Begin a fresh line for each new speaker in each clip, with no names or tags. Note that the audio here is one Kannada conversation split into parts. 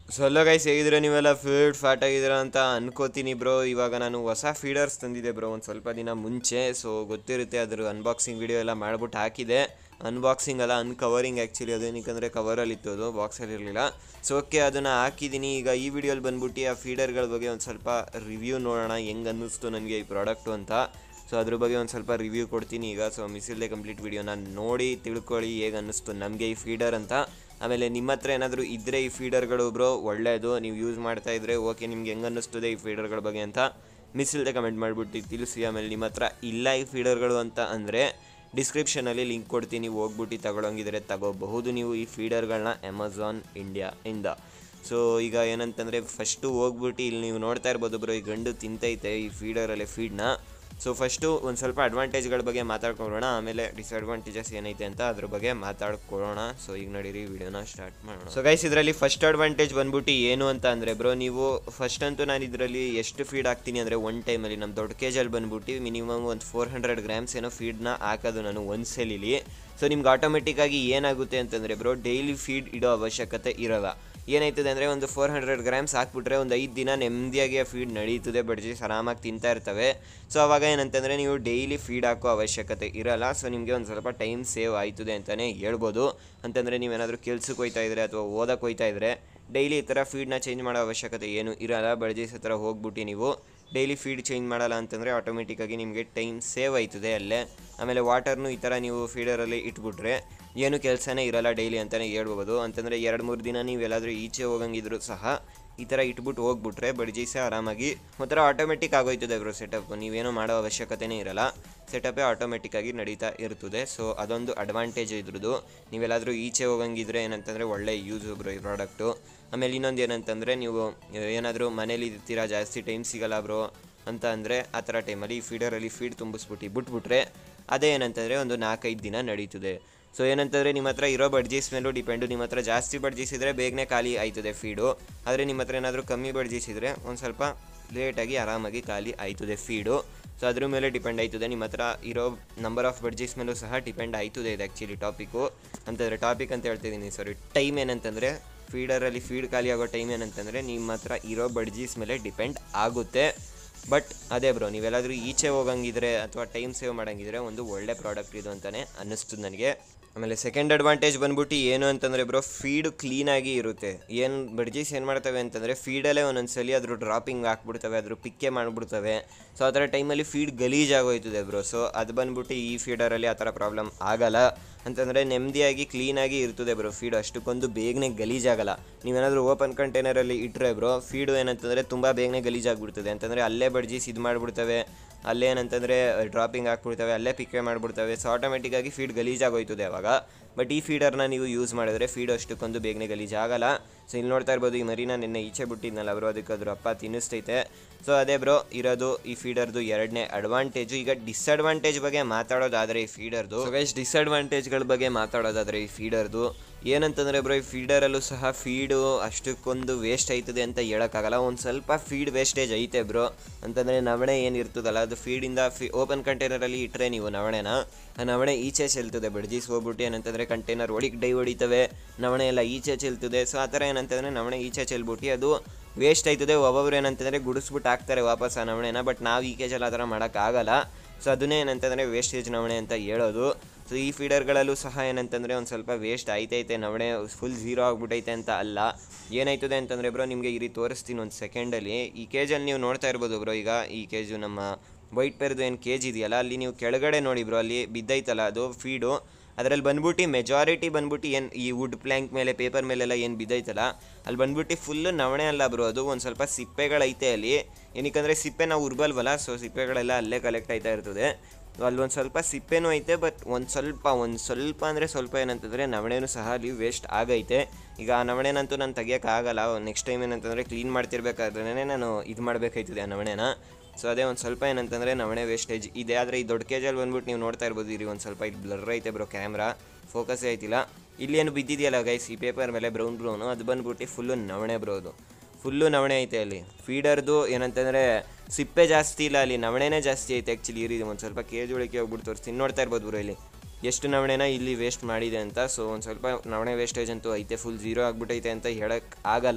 ಸೊ ಎಲ್ಲ ಗೈಸ್ ಹೇಗಿದ್ರೆ ನೀವೆಲ್ಲ ಫೀಡ್ ಫ್ಯಾಟ್ ಆಗಿದ್ದೀರಾ ಅಂತ ಅನ್ಕೋತೀನಿ ಬ್ರೋ ಇವಾಗ ನಾನು ಹೊಸ ಫೀಡರ್ಸ್ ತಂದಿದ್ದೆ ಬ್ರೋ ಒಂದು ಸ್ವಲ್ಪ ದಿನ ಮುಂಚೆ ಸೊ ಗೊತ್ತಿರುತ್ತೆ ಅದ್ರ ಅನ್ಬಾಕ್ಸಿಂಗ್ ವಿಡಿಯೋ ಎಲ್ಲ ಮಾಡ್ಬಿಟ್ಟು ಹಾಕಿದೆ ಅನ್ಬಾಕ್ಸಿಂಗ್ ಅಲ್ಲ ಅನ್ಕವರಿಂಗ್ ಆ್ಯಕ್ಚುಲಿ ಅದು ಏನಕ್ಕಂದರೆ ಕವರಲ್ಲಿ ಇತ್ತು ಅದು ಬಾಕ್ಸಲ್ಲಿ ಇರಲಿಲ್ಲ ಸೊ ಓಕೆ ಅದನ್ನು ಹಾಕಿದ್ದೀನಿ ಈಗ ಈ ವಿಡಿಯೋಲಿ ಬಂದ್ಬಿಟ್ಟು ಆ ಫೀಡರ್ಗಳ ಬಗ್ಗೆ ಒಂದು ಸ್ವಲ್ಪ ರಿವ್ಯೂ ನೋಡೋಣ ಹೆಂಗೆ ಅನ್ನಿಸ್ತು ನನಗೆ ಈ ಪ್ರಾಡಕ್ಟು ಅಂತ ಸೊ ಅದ್ರ ಬಗ್ಗೆ ಒಂದು ಸ್ವಲ್ಪ ರಿವ್ಯೂ ಕೊಡ್ತೀನಿ ಈಗ ಸೊ ಮಿಸ್ ಇಲ್ಲದೆ ಕಂಪ್ಲೀಟ್ ವಿಡಿಯೋನ ನೋಡಿ ತಿಳ್ಕೊಳ್ಳಿ ಹೇಗೆ ಅನ್ನಿಸ್ತು ನಮಗೆ ಈ ಫೀಡರ್ ಅಂತ ಆಮೇಲೆ ನಿಮ್ಮ ಹತ್ರ ಏನಾದರೂ ಇದ್ದರೆ ಈ ಫೀಡರ್ಗಳು ಬ್ರೋ ಒಳ್ಳೆಯದು ನೀವು ಯೂಸ್ ಮಾಡ್ತಾ ಇದ್ದರೆ ಓಕೆ ನಿಮ್ಗೆ ಹೆಂಗೆ ಅನ್ನಿಸ್ತದೆ ಈ ಫೀಡರ್ಗಳ ಬಗ್ಗೆ ಅಂತ ಮಿಸ್ ಇಲ್ಲದೆ ಕಮೆಂಟ್ ಮಾಡಿಬಿಟ್ಟು ತಿಳಿಸಿ ಆಮೇಲೆ ನಿಮ್ಮ ಹತ್ರ ಇಲ್ಲ ಈ ಫೀಡರ್ಗಳು ಅಂತ ಅಂದರೆ ಡಿಸ್ಕ್ರಿಪ್ಷನಲ್ಲಿ ಲಿಂಕ್ ಕೊಡ್ತೀನಿ ನೀವು ಹೋಗ್ಬಿಟ್ಟು ತಗೊಳಂಗಿದ್ರೆ ತಗೋಬಹುದು ನೀವು ಈ ಫೀಡರ್ಗಳನ್ನ ಅಮೆಝಾನ್ ಇಂಡಿಯಾ ಇಂದ ಸೊ ಈಗ ಏನಂತಂದರೆ ಫಸ್ಟು ಹೋಗ್ಬಿಟ್ಟು ಇಲ್ಲಿ ನೀವು ನೋಡ್ತಾ ಇರ್ಬೋದು ಬ್ರೋ ಈ ಗಂಡು ತಿಂತೈತೆ ಈ ಫೀಡರಲ್ಲಿ ಫೀಡ್ನ ಸೊ ಫಸ್ಟು ಒಂದು ಸ್ವಲ್ಪ ಅಡ್ವಾಂಟೇಜ್ಗಳ ಬಗ್ಗೆ ಮಾತಾಡ್ಕೊಳ್ಳೋಣ ಆಮೇಲೆ ಡಿಸ್ಅಡ್ವಾಂಟೇಜಸ್ ಏನೈತೆ ಅಂತ ಅದ್ರ ಬಗ್ಗೆ ಮಾತಾಡ್ಕೊಳ್ಳೋಣ ಸೊ ಈಗ ನಡೀರಿ ವಿಡಿಯೋನ ಸ್ಟಾರ್ಟ್ ಮಾಡೋಣ ಸೊ ಗೈಸ್ ಇದರಲ್ಲಿ ಫಸ್ಟ್ ಅಡ್ವಾಂಟೇಜ್ ಬಂದ್ಬಿಟ್ಟು ಏನು ಅಂತ ಅಂದರೆ ಬ್ರೋ ನೀವು ಫಸ್ಟ್ ಅಂತೂ ನಾನು ಇದರಲ್ಲಿ ಎಷ್ಟು ಫೀಡ್ ಹಾಕ್ತೀನಿ ಅಂದರೆ ಒನ್ ಟೈಮಲ್ಲಿ ನಮ್ಮ ದೊಡ್ಡ ಕೇಜಲ್ಲಿ ಬಂದ್ಬಿಟ್ಟು ಮಿನಿಮಮ್ ಒಂದು ಫೋರ್ ಹಂಡ್ರೆಡ್ ಗ್ರಾಮ್ಸ್ ಏನೋ ಫೀಡ್ನ ಹಾಕೋದು ನಾನು ಒಂದು ಸೆಲಿಲಿ ಸೊ ನಿಮ್ಗೆ ಆಟೋಮೆಟಿಕ್ಕಾಗಿ ಏನಾಗುತ್ತೆ ಅಂತಂದರೆ ಬ್ರೋ ಡೈಲಿ ಫೀಡ್ ಇಡೋ ಅವಶ್ಯಕತೆ ಇರಲ್ಲ ಏನಾಯ್ತದೆ ಅಂದರೆ ಒಂದು ಫೋರ್ ಹಂಡ್ರೆಡ್ ಗ್ರಾಮ್ಸ್ ಹಾಕ್ಬಿಟ್ರೆ ಒಂದು ಐದು ದಿನ ನೆಮ್ಮದಿಯಾಗಿ ಆ ಫೀಡ್ ನಡೀತದೆ ಬಡ್ಜೀಸ್ ಆರಾಮಾಗಿ ತಿಂತಾ ಇರ್ತವೆ ಸೊ ಅವಾಗ ಏನಂತಂದರೆ ನೀವು ಡೈಲಿ ಫೀಡ್ ಹಾಕೋ ಅವಶ್ಯಕತೆ ಇರಲ್ಲ ಸೊ ನಿಮಗೆ ಒಂದು ಸ್ವಲ್ಪ ಟೈಮ್ ಸೇವ್ ಆಯ್ತದೆ ಅಂತಲೇ ಹೇಳ್ಬೋದು ಅಂತಂದರೆ ನೀವೇನಾದರೂ ಕೆಲ್ಸಕ್ಕೆ ಹೋಯ್ತಾ ಇದ್ರೆ ಅಥವಾ ಓದಕ್ಕೆ ಹೋಯ್ತಾ ಇದ್ರೆ ಡೈಲಿ ಈ ಥರ ಫೀಡ್ನ ಚೇಂಜ್ ಮಾಡೋ ಅವಶ್ಯಕತೆ ಏನು ಇರಲ್ಲ ಬಡ್ಜೀಸ್ ಹತ್ರ ಹೋಗ್ಬಿಟ್ಟು ನೀವು ಡೈಲಿ ಫೀಡ್ ಚೇಂಜ್ ಮಾಡಲ್ಲ ಅಂತಂದರೆ ಆಟೋಮೆಟಿಕ್ಕಾಗಿ ನಿಮಗೆ ಟೈಮ್ ಸೇವ್ ಆಯ್ತದೆ ಅಲ್ಲೇ ಆಮೇಲೆ ವಾಟರ್ನು ಈ ಥರ ನೀವು ಫೀಡರಲ್ಲಿ ಇಟ್ಬಿಟ್ರೆ ಏನು ಕೆಲಸನೇ ಇರಲ್ಲ ಡೈಲಿ ಅಂತಲೇ ಹೇಳ್ಬೋದು ಅಂತಂದರೆ ಎರಡು ಮೂರು ದಿನ ನೀವು ಎಲ್ಲಾದರೂ ಈಚೆ ಹೋಗಂಗಿದ್ರು ಸಹ ಈ ಥರ ಇಟ್ಬಿಟ್ಟು ಹೋಗ್ಬಿಟ್ರೆ ಬಡ್ಜೀಸ ಆರಾಮಾಗಿ ಒಂಥರ ಆಟೋಮೆಟಿಕ್ ಆಗೋಯ್ತದೆ ಬ್ರೋ ಸೆಟಪ್ ನೀವೇನೋ ಮಾಡೋ ಅವಶ್ಯಕತೆನೇ ಇರಲ್ಲ ಸೆಟಪೇ ಆಟೋಮೆಟಿಕ್ಕಾಗಿ ನಡೀತಾ ಇರ್ತದೆ ಸೊ ಅದೊಂದು ಅಡ್ವಾಂಟೇಜ್ ಇದ್ರದ್ದು ನೀವೆಲ್ಲಾದರೂ ಈಚೆ ಹೋಗಂಗಿದ್ರೆ ಏನಂತಂದರೆ ಒಳ್ಳೆ ಯೂಸ್ ಬ್ರೋ ಈ ಪ್ರಾಡಕ್ಟು ಆಮೇಲೆ ಇನ್ನೊಂದು ಏನಂತಂದರೆ ನೀವು ಏನಾದರೂ ಮನೇಲಿ ಇರ್ತೀರಾ ಜಾಸ್ತಿ ಟೈಮ್ ಸಿಗಲ್ಲ ಬ್ರೋ ಅಂತ ಅಂದರೆ ಆ ಥರ ಟೈಮಲ್ಲಿ ಈ ಫೀಡರಲ್ಲಿ ಫೀಡ್ ತುಂಬಿಸ್ಬಿಟ್ಟು ಬಿಟ್ಬಿಟ್ರೆ ಅದೇ ಏನಂತಂದರೆ ಒಂದು ನಾಲ್ಕೈದು ದಿನ ನಡೀತದೆ ಸೊ ಏನಂತಂದರೆ ನಿಮ್ಮ ಹತ್ರ ಇರೋ ಬಡ್ಜೀಸ್ ಮೇಲೂ ಡಿಪೆಂಡು ನಿಮ್ಮ ಹತ್ರ ಜಾಸ್ತಿ ಬಡ್ಜೀಸ್ ಇದ್ದರೆ ಬೇಗನೆ ಖಾಲಿ ಆಯ್ತದೆ ಫೀಡು ಆದರೆ ನಿಮ್ಮ ಹತ್ರ ಏನಾದರೂ ಕಮ್ಮಿ ಬಡ್ಜೀಸ್ ಇದ್ದರೆ ಒಂದು ಸ್ವಲ್ಪ ಲೇಟಾಗಿ ಆರಾಮಾಗಿ ಖಾಲಿ ಆಯ್ತದೆ ಫೀಡು ಸೊ ಅದ್ರ ಮೇಲೆ ಡಿಪೆಂಡ್ ಆಯ್ತದೆ ನಿಮ್ಮ ಹತ್ರ ಇರೋ ನಂಬರ್ ಆಫ್ ಬಡ್ಜೀಸ್ ಮೇಲೂ ಸಹ ಡಿಪೆಂಡ್ ಆಯ್ತದೆ ಇದು ಆ್ಯಕ್ಚುಲಿ ಟಾಪಿಕ್ಕು ಅಂತಂದರೆ ಟಾಪಿಕ್ ಅಂತ ಹೇಳ್ತಿದ್ದೀನಿ ಸಾರಿ ಟೈಮ್ ಏನಂತಂದರೆ ಫೀಡರಲ್ಲಿ ಫೀಡ್ ಖಾಲಿ ಆಗೋ ಟೈಮ್ ಏನಂತಂದರೆ ನಿಮ್ಮ ಹತ್ರ ಇರೋ ಬಡ್ಜೀಸ್ ಮೇಲೆ ಡಿಪೆಂಡ್ ಆಗುತ್ತೆ ಬಟ್ ಅದೇ ಬ್ರೋ ನೀವೆಲ್ಲಾದರೂ ಈಚೆ ಹೋಗಂಗಿದ್ರೆ ಅಥವಾ ಟೈಮ್ ಸೇವ್ ಮಾಡಂಗಿದ್ರೆ ಒಂದು ಒಳ್ಳೆ ಪ್ರಾಡಕ್ಟ್ ಇದು ಅಂತಲೇ ಅನ್ನಿಸ್ತದೆ ನನಗೆ ಆಮೇಲೆ ಸೆಕೆಂಡ್ ಅಡ್ವಾಂಟೇಜ್ ಬಂದ್ಬಿಟ್ಟು ಏನು ಅಂತಂದರೆ ಬ್ರೋ ಫೀಡು ಕ್ಲೀನಾಗಿ ಇರುತ್ತೆ ಏನು ಬಡ್ಜೀಸ್ ಏನು ಮಾಡ್ತವೆ ಅಂತಂದರೆ ಫೀಡಲ್ಲೇ ಒಂದೊಂದು ಸಲ ಅದ್ರ ಡ್ರಾಪಿಂಗ್ ಹಾಕ್ಬಿಡ್ತವೆ ಅದ್ರ ಪಿಕ್ಕೆ ಮಾಡಿಬಿಡ್ತವೆ ಸೊ ಆ ಥರ ಟೈಮಲ್ಲಿ ಫೀಡ್ ಗಲೀಜಾಗೋಯ್ತದೆ ಬ್ರೋ ಸೊ ಅದು ಬಂದ್ಬಿಟ್ಟು ಈ ಫೀಡರಲ್ಲಿ ಆ ಥರ ಪ್ರಾಬ್ಲಮ್ ಆಗಲ್ಲ ಅಂತಂದರೆ ನೆಮ್ಮದಿಯಾಗಿ ಕ್ಲೀನಾಗಿ ಇರ್ತದೆ ಬ್ರೋ ಫೀಡ್ ಅಷ್ಟಕ್ಕೊಂದು ಬೇಗನೆ ಗಲೀಜಾಗಲ್ಲ ನೀವೇನಾದರೂ ಓಪನ್ ಕಂಟೈನರಲ್ಲಿ ಇಟ್ಟರೆ ಬ್ರೋ ಫೀಡು ಏನಂತಂದರೆ ತುಂಬ ಬೇಗನೆ ಗಲೀಜಾಗ್ಬಿಡ್ತದೆ ಅಂತಂದರೆ ಅಲ್ಲೇ ಬಡ್ಜೀಸ್ ಇದು ಮಾಡಿಬಿಡ್ತವೆ ಅಲ್ಲೇ ಏನಂತಂದರೆ ಡ್ರಾಪಿಂಗ್ ಹಾಕ್ಬಿಡ್ತವೆ ಅಲ್ಲೇ ಪಿಕ್ಕೆ ಮಾಡಿಬಿಡ್ತವೆ ಸೊ ಆಟೋಮೆಟಿಕ್ಕಾಗಿ ಫೀಡ್ ಗಲೀಜಾಗೋಯ್ತದೆ ಅವಾಗ ಬಟ್ ಈ ಫೀಡರ್ನ ನೀವು ಯೂಸ್ ಮಾಡಿದ್ರೆ ಫೀಡ್ ಅಷ್ಟಕ್ಕೊಂದು ಬೇಗನೆ ಗಲೀಜಾಗಲ್ಲ ಸೊ ಇಲ್ಲಿ ನೋಡ್ತಾ ಇರ್ಬೋದು ಈ ಮರಿನ ನಿನ್ನೆ ಈಚೆ ಬಿಟ್ಟಿದ್ನಲ್ಲ ಬ್ರೋ ಅದಕ್ಕೆ ಅದ್ರ ಅಪ್ಪ ತಿನ್ನಿಸ್ತೈತೆ ಸೊ ಅದೇ ಬ್ರೋ ಇರೋದು ಈ ಫೀಡರ್ದು ಎರಡನೇ ಅಡ್ವಾಂಟೇಜು ಈಗ ಡಿಸ್ಅಡ್ವಾಂಟೇಜ್ ಬಗ್ಗೆ ಮಾತಾಡೋದಾದರೆ ಈ ಫೀಡರ್ದು ಗೈಸ್ ಡಿಸ್ಅಡ್ವಾಂಟೇಜ್ಗಳ ಬಗ್ಗೆ ಮಾತಾಡೋದಾದರೆ ಈ ಫೀಡರ್ದು ಏನಂತಂದರೆ ಬ್ರೋ ಈ ಫೀಡರಲ್ಲೂ ಸಹ ಫೀಡು ಅಷ್ಟಕ್ಕೊಂದು ವೇಸ್ಟ್ ಆಯ್ತದೆ ಅಂತ ಹೇಳೋಕ್ಕಾಗಲ್ಲ ಒಂದು ಸ್ವಲ್ಪ ಫೀಡ್ ವೇಸ್ಟೇಜ್ ಐತೆ ಬ್ರೋ ಅಂತಂದರೆ ನವಣೆ ಏನು ಇರ್ತದಲ್ಲ ಅದು ಫೀಡಿಂದ ಫಿ ಓಪನ್ ಕಂಟೈನರಲ್ಲಿ ಇಟ್ಟರೆ ನೀವು ನವಣೆನ ಆ ನವಣೆ ಈಚೆ ಚೆಲ್ತದೆ ಬಡ್ಜೀಸ್ ಹೋಗ್ಬಿಟ್ಟು ಏನಂತಂದರೆ ಕಂಟೈನರ್ ಒಳಗೆ ಡೈ ಹೊಡಿತವೆ ನವಣೆ ಎಲ್ಲ ಈಚೆ ಚೆಲ್ತದೆ ಸೊ ಆ ಥರ ಏನಂತಂದರೆ ನವಣೆ ಈಚೆ ಚೆಲ್ಬಿಟ್ಟು ಅದು ವೇಸ್ಟ್ ಆಯ್ತದೆ ಒಬ್ಬೊಬ್ರು ಏನಂತಂದರೆ ಗುಡಿಸ್ಬಿಟ್ಟು ಹಾಕ್ತಾರೆ ವಾಪಸ್ ಆ ನವಣೆನ ಬಟ್ ನಾವು ಈ ಕೇಜಲ್ಲಿ ಆ ಥರ ಮಾಡೋಕ್ಕಾಗಲ್ಲ ಸೊ ಅದನ್ನೇ ಏನಂತಂದರೆ ವೇಸ್ಟೇಜ್ ನವಣೆ ಅಂತ ಹೇಳೋದು ಸೊ ಈ ಫೀಡರ್ಗಳಲ್ಲೂ ಸಹ ಏನಂತಂದರೆ ಒಂದು ಸ್ವಲ್ಪ ವೇಸ್ಟ್ ಆಯ್ತೈತೆ ನವಣೆ ಫುಲ್ ಝೀರೋ ಆಗಿಬಿಟ್ಟೈತೆ ಅಂತ ಅಲ್ಲ ಏನಾಯ್ತದೆ ಅಂತಂದರೆ ಬ್ರೋ ನಿಮಗೆ ಈ ರೀತಿ ತೋರಿಸ್ತೀನಿ ಒಂದು ಸೆಕೆಂಡಲ್ಲಿ ಈ ಕೇಜಲ್ಲಿ ನೀವು ನೋಡ್ತಾ ಇರ್ಬೋದು ಬ್ರೋ ಈಗ ಈ ಕೇಜು ನಮ್ಮ ವೈಟ್ ಪೇರ್ದು ಏನು ಕೇಜ್ ಇದೆಯಲ್ಲ ಅಲ್ಲಿ ನೀವು ಕೆಳಗಡೆ ನೋಡಿ ಬ್ರೋ ಅಲ್ಲಿ ಬಿದ್ದೈತಲ್ಲ ಅದು ಫೀಡು ಅದರಲ್ಲಿ ಬಂದ್ಬಿಟ್ಟು ಮೆಜಾರಿಟಿ ಬಂದ್ಬಿಟ್ಟು ಏನು ಈ ವುಡ್ ಪ್ಲ್ಯಾಂಕ್ ಮೇಲೆ ಪೇಪರ್ ಮೇಲೆಲ್ಲ ಏನು ಬಿದ್ದೈತಲ್ಲ ಅಲ್ಲಿ ಬಂದ್ಬಿಟ್ಟು ಫುಲ್ಲು ನವಣೆ ಅಲ್ಲ ಬ್ರೋ ಅದು ಒಂದು ಸ್ವಲ್ಪ ಸಿಪ್ಪೆಗಳೈತೆ ಅಲ್ಲಿ ಏನಕ್ಕಂದರೆ ಸಿಪ್ಪೆ ನಾವು ಉರ್ಬಲ್ವಲ್ಲ ಸೊ ಸಿಪ್ಪೆಗಳೆಲ್ಲ ಅಲ್ಲೇ ಕಲೆಕ್ಟ್ ಆಯ್ತಾ ಇರ್ತದೆ ಅಲ್ಲಿ ಒಂದು ಸ್ವಲ್ಪ ಸಿಪ್ಪೆನೂ ಐತೆ ಬಟ್ ಒಂದು ಸ್ವಲ್ಪ ಒಂದು ಸ್ವಲ್ಪ ಅಂದರೆ ಸ್ವಲ್ಪ ಏನಂತಂದರೆ ನವಣೆನೂ ಸಹ ಅಲ್ಲಿ ವೇಸ್ಟ್ ಆಗೈತೆ ಈಗ ಆ ನವಣೆನಂತೂ ನಾನು ತೆಗಿಯೋಕ್ಕಾಗಲ್ಲ ನೆಕ್ಸ್ಟ್ ಟೈಮ್ ಏನಂತಂದರೆ ಕ್ಲೀನ್ ಮಾಡ್ತಿರ್ಬೇಕಾದ್ರೆ ನಾನು ಇದು ಮಾಡಬೇಕಾಯ್ತದೆ ಆ ನವಣೆನ ಸೊ ಅದೇ ಒಂದು ಸ್ವಲ್ಪ ಏನಂತಂದರೆ ನವಣೆ ವೇಸ್ಟೇಜ್ ಇದೆ ಆದರೆ ಈ ದೊಡ್ಡ ಕೇಜಲ್ಲಿ ಬಂದ್ಬಿಟ್ಟು ನೀವು ನೋಡ್ತಾ ಇರ್ಬೋದು ಇರಿ ಒಂದು ಸ್ವಲ್ಪ ಇಲ್ಲಿ ಬ್ಲರ್ ಐತೆ ಬ್ರೋ ಕ್ಯಾಮ್ರಾ ಫೋಕಸ್ಸೇ ಆಯ್ತಿಲ್ಲ ಇಲ್ಲಿ ಏನು ಬಿದ್ದಿದೆಯಲ್ಲ ಗೈಸ್ ಈ ಪೇಪರ್ ಮೇಲೆ ಬ್ರೌನ್ ಬ್ರೌನು ಅದು ಬಂದ್ಬಿಟ್ಟು ಫುಲ್ಲು ನವಣೆ ಬ್ರೋ ಅದು ಫುಲ್ಲು ನವಣೆ ಐತೆ ಅಲ್ಲಿ ಫೀಡರ್ದು ಏನಂತಂದರೆ ಸಿಪ್ಪೆ ಜಾಸ್ತಿ ಇಲ್ಲ ಅಲ್ಲಿ ನವಣೆನೇ ಜಾಸ್ತಿ ಐತೆ ಆ್ಯಕ್ಚುಲಿ ಇರಿ ಒಂದು ಸ್ವಲ್ಪ ಕೇಜ್ ಒಳಗೆ ಹೋಗ್ಬಿಟ್ಟು ತೋರಿಸ್ತೀನಿ ನೋಡ್ತಾ ಇರ್ಬೋದು ಬ್ರೋ ಇಲ್ಲಿ ಎಷ್ಟು ನವಣೆನ ಇಲ್ಲಿ ವೇಸ್ಟ್ ಮಾಡಿದೆ ಅಂತ ಸೊ ಒಂದು ಸ್ವಲ್ಪ ನವಣೆ ವೇಸ್ಟೇಜ್ ಅಂತೂ ಐತೆ ಫುಲ್ ಝೀರೋ ಆಗಿಬಿಟ್ಟೈತೆ ಅಂತ ಹೇಳಕ್ಕೆ ಆಗಲ್ಲ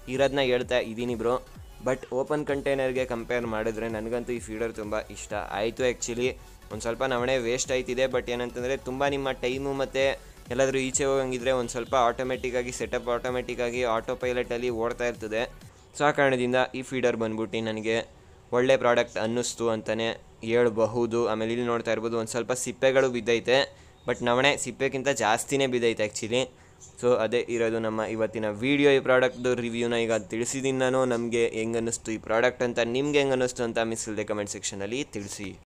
ಇರೋದನ್ನ ಹೇಳ್ತಾ ಇದ್ದೀನಿ ಬ್ರೋ ಬಟ್ ಓಪನ್ ಕಂಟೈನರ್ಗೆ ಕಂಪೇರ್ ಮಾಡಿದ್ರೆ ನನಗಂತೂ ಈ ಫೀಡರ್ ತುಂಬ ಇಷ್ಟ ಆಯಿತು ಆ್ಯಕ್ಚುಲಿ ಒಂದು ಸ್ವಲ್ಪ ನವಣೆ ವೇಸ್ಟ್ ಆಯ್ತಿದೆ ಬಟ್ ಏನಂತಂದರೆ ತುಂಬ ನಿಮ್ಮ ಟೈಮು ಮತ್ತು ಎಲ್ಲಾದರೂ ಈಚೆ ಹೋಗಂಗಿದ್ರೆ ಒಂದು ಸ್ವಲ್ಪ ಆಟೋಮೆಟಿಕ್ಕಾಗಿ ಸೆಟಪ್ ಆಟೋಮೆಟಿಕ್ಕಾಗಿ ಆಟೋ ಪೈಲಟಲ್ಲಿ ಓಡ್ತಾ ಇರ್ತದೆ ಸೊ ಆ ಕಾರಣದಿಂದ ಈ ಫೀಡರ್ ಬಂದ್ಬಿಟ್ಟು ನನಗೆ ಒಳ್ಳೆ ಪ್ರಾಡಕ್ಟ್ ಅನ್ನಿಸ್ತು ಅಂತಲೇ ಹೇಳ್ಬಹುದು ಆಮೇಲೆ ಇಲ್ಲಿ ನೋಡ್ತಾ ಇರ್ಬೋದು ಒಂದು ಸ್ವಲ್ಪ ಸಿಪ್ಪೆಗಳು ಬಿದ್ದೈತೆ ಬಟ್ ನವಣೆ ಸಿಪ್ಪೆಗಿಂತ ಜಾಸ್ತಿನೇ ಬಿದ್ದೈತೆ ಆ್ಯಕ್ಚುಲಿ ಸೊ ಅದೇ ಇರೋದು ನಮ್ಮ ಇವತ್ತಿನ ವಿಡಿಯೋ ಈ ಪ್ರಾಡಕ್ಟ್ದು ರಿವ್ಯೂನ ಈಗ ತಿಳಿಸಿದ್ದೀನಿ ನಾನು ನಮಗೆ ಹೆಂಗೆ ಅನ್ನಿಸ್ತು ಈ ಪ್ರಾಡಕ್ಟ್ ಅಂತ ನಿಮ್ಗೆ ಹೆಂಗೆ ಅನ್ನಿಸ್ತು ಅಂತ ಮಿಸ್ ಇಲ್ಲದೆ ಕಮೆಂಟ್ ಸೆಕ್ಷನಲ್ಲಿ ತಿಳಿಸಿ